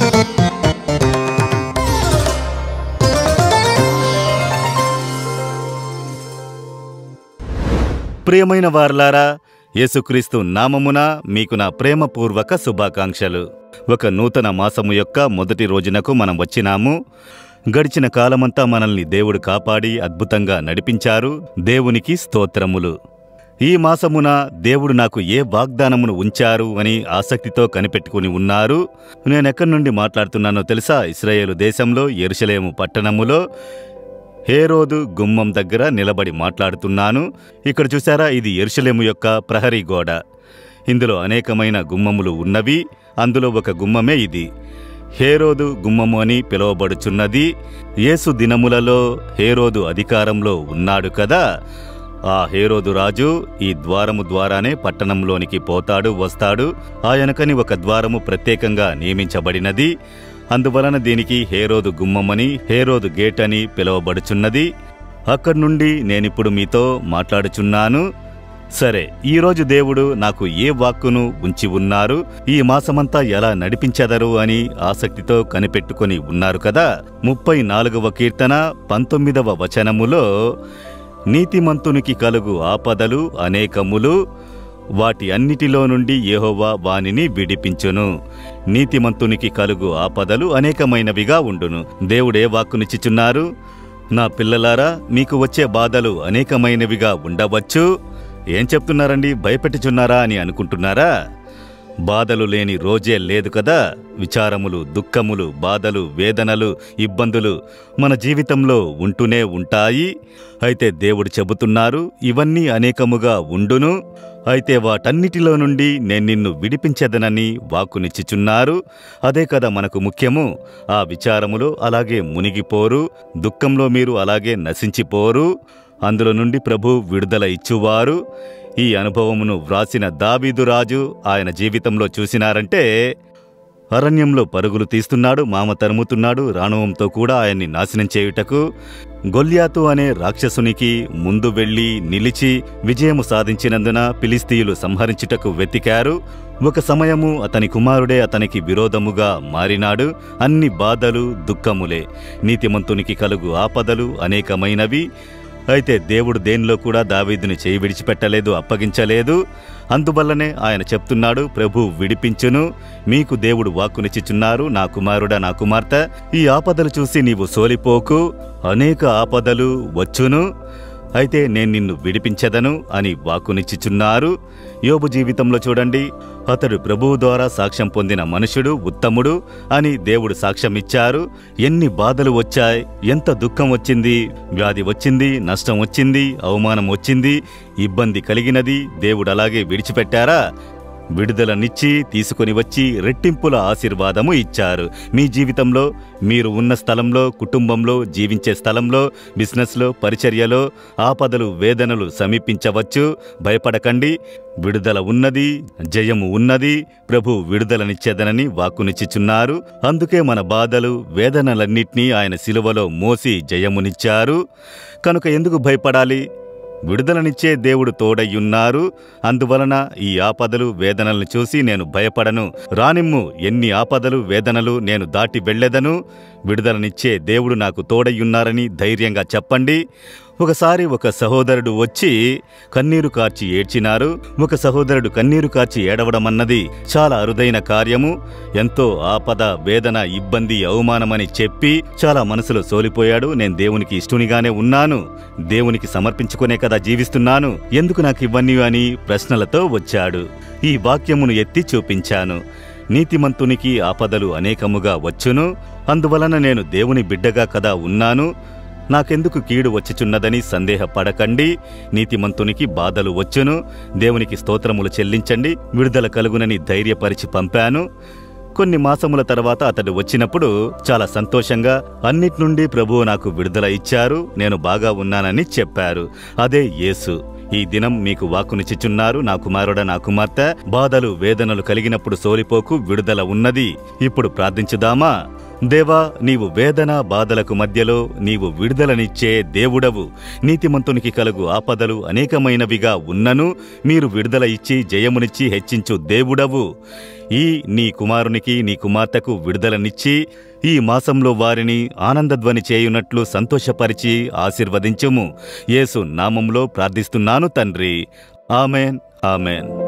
ప్రియమైన వారలారా యేసుక్రీస్తు నామమున మీకు నా ప్రేమపూర్వక శుభాకాంక్షలు ఒక నూతన మాసము యొక్క మొదటి రోజునకు మనం వచ్చినాము గడిచిన కాలమంతా మనల్ని దేవుడు కాపాడి అద్భుతంగా నడిపించారు దేవునికి స్తోత్రములు ఈ మాసమున దేవుడు నాకు ఏ వాగ్దానమును ఉంచారు అని ఆసక్తితో కనిపెట్టుకుని ఉన్నారు నేనెక్కడి నుండి మాట్లాడుతున్నానో తెలుసా ఇస్రాయేలు దేశంలో ఎరుషలేము పట్టణములో హేరోదు గుమ్మం దగ్గర నిలబడి మాట్లాడుతున్నాను ఇక్కడ చూసారా ఇది ఎరుషలేము యొక్క ప్రహరీ గోడ ఇందులో అనేకమైన గుమ్మములు ఉన్నవి అందులో ఒక గుమ్మమే ఇది హేరోదు గుమ్మము అని పిలువబడుచున్నది యేసు దినములలో హేరోదు అధికారంలో ఉన్నాడు కదా ఆ హేరోదు రాజు ఈ ద్వారము ద్వారానే పట్టణంలోనికి పోతాడు వస్తాడు ఆయనకని ఒక ద్వారము ప్రత్యేకంగా నియమించబడినది అందువలన దీనికి హేరోదు గుమ్మమని హేరోదు గేట్ అని పిలువబడుచున్నది అక్కడి నుండి నేనిప్పుడు మీతో మాట్లాడుచున్నాను సరే ఈరోజు దేవుడు నాకు ఏ వాక్కును ఉంచి ఉన్నారు ఈ మాసమంతా ఎలా నడిపించెదరు అని ఆసక్తితో కనిపెట్టుకొని ఉన్నారు కదా ముప్పై నాలుగవ కీర్తన పంతొమ్మిదవ వచనములో నీతిమంతునికి కలుగు ఆపదలు అనేకములు వాటి అన్నిటిలో నుండి యెహోవా వానిని విడిపించును నీతిమంతునికి కలుగు ఆపదలు అనేకమైనవిగా ఉండును దేవుడే వాక్కునిచ్చిచున్నారు నా పిల్లలారా మీకు వచ్చే బాధలు అనేకమైనవిగా ఉండవచ్చు ఏం చెప్తున్నారండి భయపెట్టుచున్నారా అని అనుకుంటున్నారా బాధలు లేని రోజే లేదు కదా విచారములు దుఃఖములు బాధలు వేదనలు ఇబ్బందులు మన జీవితంలో ఉంటూనే ఉంటాయి అయితే దేవుడు చెబుతున్నారు ఇవన్నీ అనేకముగా ఉండును అయితే వాటన్నిటిలో నుండి నేను నిన్ను విడిపించదనని వాక్కునిచ్చుచున్నారు అదే కదా మనకు ముఖ్యము ఆ విచారములో అలాగే మునిగిపోరు దుఃఖంలో మీరు అలాగే నశించిపోరు అందులో నుండి ప్రభు విడుదల ఇచ్చువారు ఈ అనుభవమును వ్రాసిన దావీదు రాజు ఆయన జీవితంలో చూసినారంటే అరణ్యంలో పరుగులు తీస్తున్నాడు మామ తరుముతున్నాడు రాణవంతో కూడా ఆయన్ని నాశనం చేయుటకు గొల్యాతు అనే రాక్షసునికి ముందు వెళ్లి నిలిచి విజయము సాధించినందున ఫిలిస్తీయులు సంహరించుటకు వెతికారు ఒక సమయము అతని కుమారుడే అతనికి విరోధముగా మారినాడు అన్ని బాధలు దుఃఖములే నీతిమంతునికి కలుగు ఆపదలు అనేకమైనవి అయితే దేవుడు దేనిలో కూడా దావీదుని చేయి విడిచిపెట్టలేదు అప్పగించలేదు అందువల్లనే ఆయన చెప్తున్నాడు ప్రభు విడిపించును మీకు దేవుడు వాక్కునిచ్చుచున్నారు నా కుమారుడా నా కుమార్తె ఈ ఆపదలు చూసి నీవు సోలిపోకు అనేక ఆపదలు వచ్చును అయితే నేను నిన్ను విడిపించదను అని వాక్కునిచ్చుచున్నారు యోబు జీవితంలో చూడండి అతడు ప్రభువు ద్వారా సాక్ష్యం పొందిన మనుషుడు ఉత్తముడు అని దేవుడు సాక్ష్యం ఇచ్చారు ఎన్ని బాధలు వచ్చాయి ఎంత దుఃఖం వచ్చింది వ్యాధి వచ్చింది నష్టం వచ్చింది అవమానం వచ్చింది ఇబ్బంది కలిగినది దేవుడు అలాగే విడిచిపెట్టారా విడుదలనిచ్చి తీసుకొని వచ్చి రెట్టింపుల ఆశీర్వాదము ఇచ్చారు మీ జీవితంలో మీరు ఉన్న స్థలంలో కుటుంబంలో జీవించే స్థలంలో బిజినెస్లో పరిచర్యలో ఆపదలు వేదనలు సమీపించవచ్చు భయపడకండి విడుదల ఉన్నది జయము ఉన్నది ప్రభు విడుదలనిచ్చేదనని వాక్కునిచ్చిచున్నారు అందుకే మన బాధలు వేదనలన్నిటినీ ఆయన శిలువలో మోసి జయమునిచ్చారు కనుక ఎందుకు భయపడాలి విడుదలనిచ్చే దేవుడు తోడయ్యున్నారు అందువలన ఈ ఆపదలు వేదనలను చూసి నేను భయపడను రానిమ్ము ఎన్ని ఆపదలు వేదనలు నేను దాటి వెళ్ళెదను విడుదలనిచ్చే దేవుడు నాకు తోడయ్యున్నారని ధైర్యంగా చెప్పండి ఒకసారి ఒక సహోదరుడు వచ్చి కన్నీరు కార్చి ఏడ్చినారు ఒక సహోదరుడు కన్నీరు కార్చి ఏడవడం అన్నది చాలా అరుదైన కార్యము ఎంతో ఆపద వేదన ఇబ్బంది అవమానమని చెప్పి చాలా మనసులో సోలిపోయాడు నేను దేవునికి ఇష్టునిగానే ఉన్నాను దేవునికి సమర్పించుకునే కదా జీవిస్తున్నాను ఎందుకు నాకు ఇవన్నీ అని ప్రశ్నలతో వచ్చాడు ఈ వాక్యమును ఎత్తి చూపించాను నీతిమంతునికి ఆపదలు అనేకముగా వచ్చును అందువలన నేను దేవుని బిడ్డగా కదా ఉన్నాను నాకెందుకు కీడు వచ్చిచున్నదని సందేహపడకండి నీతిమంతునికి బాధలు వచ్చును దేవునికి స్తోత్రములు చెల్లించండి విడుదల కలుగునని ధైర్యపరిచి పంపాను కొన్ని మాసముల తర్వాత అతడు వచ్చినప్పుడు చాలా సంతోషంగా అన్నిటి నుండి ప్రభువు నాకు విడుదల ఇచ్చారు నేను బాగా ఉన్నానని చెప్పారు అదే యేసు ఈ దినం మీకు వాక్కునిచ్చిచున్నారు నా కుమారుడ నా కుమార్తె బాధలు వేదనలు కలిగినప్పుడు సోలిపోకు విడుదల ఉన్నది ఇప్పుడు ప్రార్థించుదామా దేవా నీవు వేదన బాధలకు మధ్యలో నీవు విడుదలనిచ్చే దేవుడవు నీతిమంతునికి కలుగు ఆపదలు అనేకమైనవిగా ఉన్నను మీరు విడుదల ఇచ్చి జయమునిచ్చి హెచ్చించు దేవుడవు ఈ నీ కుమారునికి నీ కుమార్తెకు విడుదలనిచ్చి ఈ మాసంలో వారిని ఆనందధ్వని చేయునట్లు సంతోషపరిచి ఆశీర్వదించుము యేసు నామంలో ప్రార్థిస్తున్నాను తండ్రి ఆమెన్ ఆమెన్